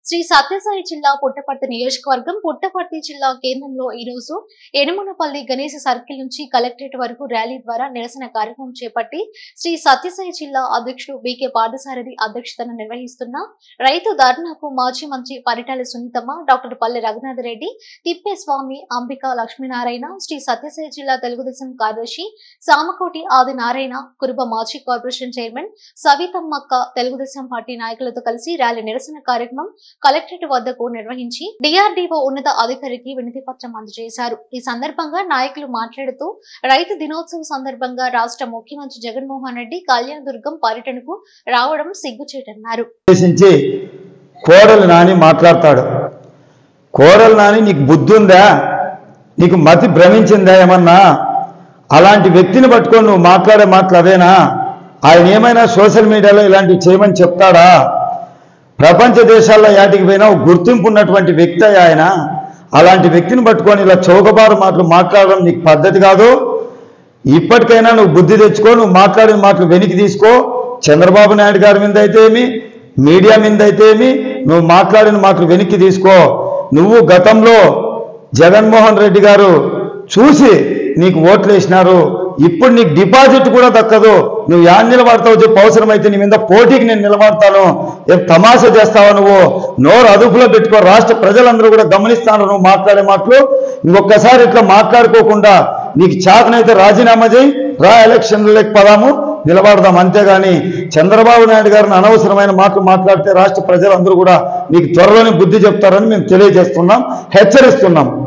శ్రీ సత్యసాయి జిల్లా పుట్టపర్తి నియోజకవర్గం పుట్టపర్తి జిల్లా కేంద్రంలో ఈ రోజు ఎనుమనపల్లి గణేశ సర్కిల్ నుంచి కలెక్టరేట్ వరకు ర్యాలీ ద్వారా నిరసన కార్యక్రమం చేపట్టి శ్రీ సత్యసాయి జిల్లా అధ్యక్షుడు బీకే పార్థసారథి అధ్యక్షతన నిర్వహిస్తున్న రైతు ధర్నాకు మాజీ మంత్రి పరిటాల సునీతమ్మ డాక్టర్ పల్లె రఘునాథ్ రెడ్డి తిప్పేస్వామి అంబిక లక్ష్మీనారాయణ శ్రీ సత్యసాయి జిల్లా తెలుగుదేశం కార్యదర్శి సామకోటి ఆది నారాయణ కురుబ మాజీ కార్పొరేషన్ చైర్మన్ సవితమ్మక్క తెలుగుదేశం పార్టీ నాయకులతో కలిసి ర్యాలీ నిరసన కార్యక్రమం కలెక్టరేట్ వద్దకు నిర్వహించి డిఆర్డీఓ ఉన్నత అధికారికి వినతి పత్రం అందజేశారు ఈ సందర్భంగా నాయకులు మాట్లాడుతూ రైతు దినోత్సవం సందర్భంగా రాష్ట్ర ముఖ్యమంత్రి జగన్మోహన్ రెడ్డి కళ్యాణదుర్గం పర్యటనకు రావడం సిగ్గుచేటన్నారు ఉద్దేశించి కోడలు నాని మాట్లాడతాడు కోడలు నాని నీకు బుద్ధి ఉందా నీకు మతి భ్రమించిందా ఏమన్నా అలాంటి వ్యక్తిని పట్టుకొని నువ్వు మాట్లాడే మాటలు అవేనా ఆయన ఏమైనా సోషల్ మీడియాలో ఇలాంటివి చేయమని చెప్తాడా ప్రపంచ దేశాల్లో యాటికి పోయినా ఒక గుర్తింపు ఉన్నటువంటి వ్యక్తి ఆయన అలాంటి వ్యక్తిని పట్టుకొని ఇలా చౌకబారు మాటలు మాట్లాడడం నీకు పద్ధతి కాదు ఇప్పటికైనా నువ్వు బుద్ధి తెచ్చుకో నువ్వు మాట్లాడిన మాటలు వెనక్కి తీసుకో చంద్రబాబు నాయుడు గారి మీద అయితే ఏమి మీడియా మీద అయితే ఏమి నువ్వు మాట్లాడిన మాటలు వెనక్కి తీసుకో నువ్వు గతంలో జగన్మోహన్ రెడ్డి గారు చూసి నీకు ఓట్లు వేసినారు ఇప్పుడు నీకు డిపాజిట్ కూడా దక్కదు నువ్వు యాడ్ నిలబడతావు చెప్పు అవసరమైతే నీ మీద పోటీకి నేను నిలబడతాను ఏం తమాషా చేస్తావా నువ్వు నోరు అదుపులో పెట్టుకో రాష్ట్ర ప్రజలందరూ కూడా గమనిస్తాను నువ్వు మాట్లాడే మాటలు ఇంకొకసారి ఇట్లా మాట్లాడుకోకుండా నీకు చాతనైతే రాజీనామా చేయి రా ఎలక్షన్లకు పదాము నిలబడదాం అంతేగాని చంద్రబాబు నాయుడు గారిని అనవసరమైన మాటలు మాట్లాడితే రాష్ట్ర ప్రజలందరూ కూడా నీకు త్వరలోనే బుద్ధి చెప్తారని మేము తెలియజేస్తున్నాం హెచ్చరిస్తున్నాం